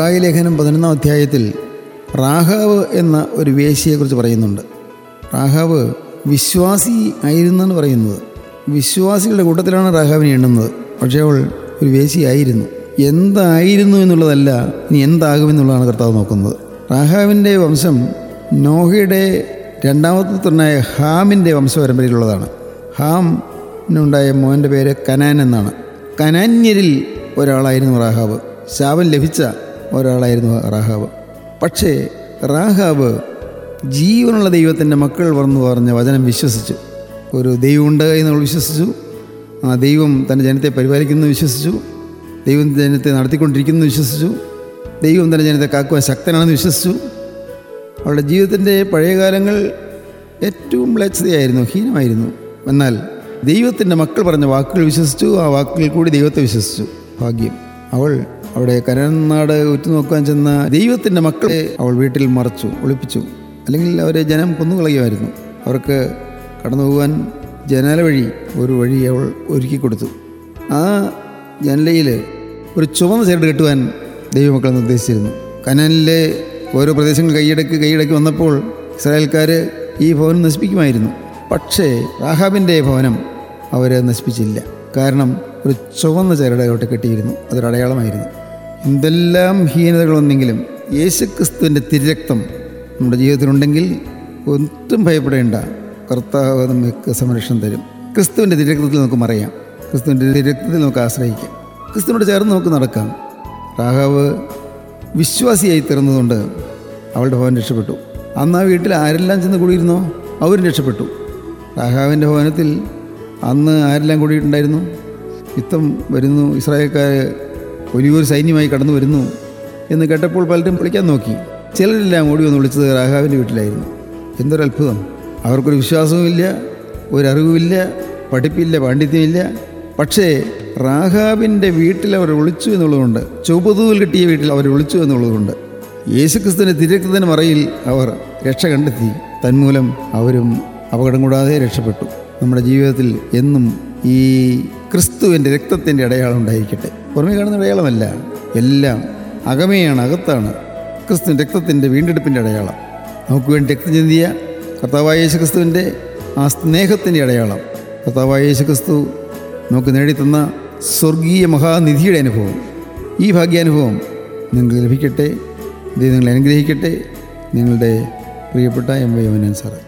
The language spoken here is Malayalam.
മലായി ലേഖനം പതിനൊന്നാം അധ്യായത്തിൽ റാഹാവ് എന്ന ഒരു വേശ്യയെക്കുറിച്ച് പറയുന്നുണ്ട് റാഹാവ് വിശ്വാസി ആയിരുന്നെന്ന് പറയുന്നത് വിശ്വാസികളുടെ കൂട്ടത്തിലാണ് റാഹാവിനെ എണ്ണുന്നത് പക്ഷേ അവൾ ഒരു വേശ്യയായിരുന്നു എന്തായിരുന്നു എന്നുള്ളതല്ല ഇനി എന്താകുമെന്നുള്ളതാണ് കർത്താവ് നോക്കുന്നത് റാഹാവിൻ്റെ വംശം നോഹയുടെ രണ്ടാമത്തെ പുത്രനായ ഹാമിൻ്റെ വംശപരമ്പരയിലുള്ളതാണ് ഹാമിനുണ്ടായ മോൻ്റെ പേര് കനാൻ എന്നാണ് കനാന്യരിൽ ഒരാളായിരുന്നു റാഹാബ് ശാപം ലഭിച്ച ഒരാളായിരുന്നു റാഹാബ് പക്ഷേ റാഹാബ് ജീവനുള്ള ദൈവത്തിൻ്റെ മക്കൾ വന്നു പറഞ്ഞ വചനം വിശ്വസിച്ചു ഒരു ദൈവമുണ്ട് എന്ന് വിശ്വസിച്ചു ആ ദൈവം തൻ്റെ ജനത്തെ പരിപാലിക്കുന്നു വിശ്വസിച്ചു ദൈവം ജനത്തെ നടത്തിക്കൊണ്ടിരിക്കുന്നു വിശ്വസിച്ചു ദൈവം തൻ്റെ ജനത്തെ കാക്കുവാൻ ശക്തനാണെന്ന് വിശ്വസിച്ചു അവളുടെ ജീവിതത്തിൻ്റെ പഴയകാലങ്ങൾ ഏറ്റവും മ്ലേച്ഛതയായിരുന്നു ഹീനമായിരുന്നു എന്നാൽ ദൈവത്തിൻ്റെ മക്കൾ പറഞ്ഞ വാക്കുകൾ വിശ്വസിച്ചു ആ വാക്കുകളിൽ കൂടി ദൈവത്തെ വിശ്വസിച്ചു ഭാഗ്യം അവൾ അവിടെ കരനാട് ഉറ്റുനോക്കാൻ ചെന്ന ദൈവത്തിൻ്റെ മക്കളെ അവൾ വീട്ടിൽ മറച്ചു ഒളിപ്പിച്ചു അല്ലെങ്കിൽ അവരെ ജനം കൊന്നുകളയുമായിരുന്നു അവർക്ക് കടന്നു പോകാൻ ജനാല വഴി ഒരു വഴി അവൾ ഒരുക്കി കൊടുത്തു ആ ജനലയിൽ ഒരു ചുവന്ന ചേർട്ട് കെട്ടുവാൻ ദൈവമക്കളെ നിർദ്ദേശിച്ചിരുന്നു കനാനിലെ ഓരോ പ്രദേശങ്ങൾ കൈയടക്കി കൈയടക്കി വന്നപ്പോൾ ഇസ്രായേൽക്കാർ ഈ ഭവനം നശിപ്പിക്കുമായിരുന്നു പക്ഷേ റാഹാബിൻ്റെ ഭവനം അവർ നശിപ്പിച്ചില്ല കാരണം ഒരു ചുവന്ന ചരട് അവിടെ കെട്ടിയിരുന്നു അതൊരു അടയാളമായിരുന്നു എന്തെല്ലാം ഹീനതകളൊന്നെങ്കിലും യേശുക്രിസ്തുവിൻ്റെ തിരക്തം നമ്മുടെ ജീവിതത്തിലുണ്ടെങ്കിൽ ഒട്ടും ഭയപ്പെടേണ്ട കർത്താവ് നമുക്ക് സംരക്ഷണം തരും ക്രിസ്തുവിൻ്റെ തിരക്തത്തിൽ നമുക്ക് മറയാം ക്രിസ്തുവിൻ്റെ തിരക്തത്തിൽ നമുക്ക് ആശ്രയിക്കാം ക്രിസ്തുവിനോട് ചേർന്ന് നമുക്ക് നടക്കാം രാഘവ് വിശ്വാസിയായി തീർന്നതുകൊണ്ട് അവളുടെ ഭവൻ രക്ഷപ്പെട്ടു അന്ന് ആ വീട്ടിൽ ആരെല്ലാം ചെന്ന് കൂടിയിരുന്നോ അവരും രക്ഷപ്പെട്ടു രാഘാവിൻ്റെ ഭവനത്തിൽ അന്ന് ആരെല്ലാം കൂടിയിട്ടുണ്ടായിരുന്നു യുദ്ധം വരുന്നു ഇസ്രായേൽക്കാർ വലിയൊരു സൈന്യമായി കടന്നു വരുന്നു എന്ന് കേട്ടപ്പോൾ പലരും വിളിക്കാൻ നോക്കി ചിലരെല്ലാം ഓടി വന്ന് വിളിച്ചത് രാഘാവിൻ്റെ വീട്ടിലായിരുന്നു എന്തൊരു അത്ഭുതം അവർക്കൊരു വിശ്വാസവുമില്ല ഒരറിവുമില്ല പഠിപ്പില്ല പാണ്ഡിത്യമില്ല പക്ഷേ റാഹാബിൻ്റെ വീട്ടിൽ അവർ ഒളിച്ചു എന്നുള്ളതുകൊണ്ട് ചുവതൂൽ കിട്ടിയ വീട്ടിൽ അവർ ഒളിച്ചു എന്നുള്ളതുകൊണ്ട് യേശുക്രിസ്തുവിൻ്റെ തിരക്കത്തിന് മറയിൽ അവർ രക്ഷ കണ്ടെത്തി തന്മൂലം അവരും അപകടം കൂടാതെ രക്ഷപ്പെട്ടു നമ്മുടെ ജീവിതത്തിൽ എന്നും ഈ ക്രിസ്തുവിൻ്റെ രക്തത്തിൻ്റെ അടയാളം ഉണ്ടായിരിക്കട്ടെ പുറമേ കാണുന്ന അടയാളമല്ല എല്ലാം അകമയാണ് അകത്താണ് ക്രിസ്തുവിൻ്റെ രക്തത്തിൻ്റെ വീണ്ടെടുപ്പിൻ്റെ അടയാളം നമുക്ക് വേണ്ടി രക്തം ചിന്തിയ കർത്താവായ യേശു ക്രിസ്തുവിൻ്റെ ആ സ്നേഹത്തിൻ്റെ അടയാളം കർത്താവായ യേശു ക്രിസ്തു നമുക്ക് നേടിത്തന്ന സ്വർഗീയ മഹാനിധിയുടെ അനുഭവം ഈ ഭാഗ്യാനുഭവം നിങ്ങൾക്ക് ലഭിക്കട്ടെ ദൈവം നിങ്ങളെ അനുഗ്രഹിക്കട്ടെ നിങ്ങളുടെ പ്രിയപ്പെട്ട എം വൈ യമനൻ സാറ്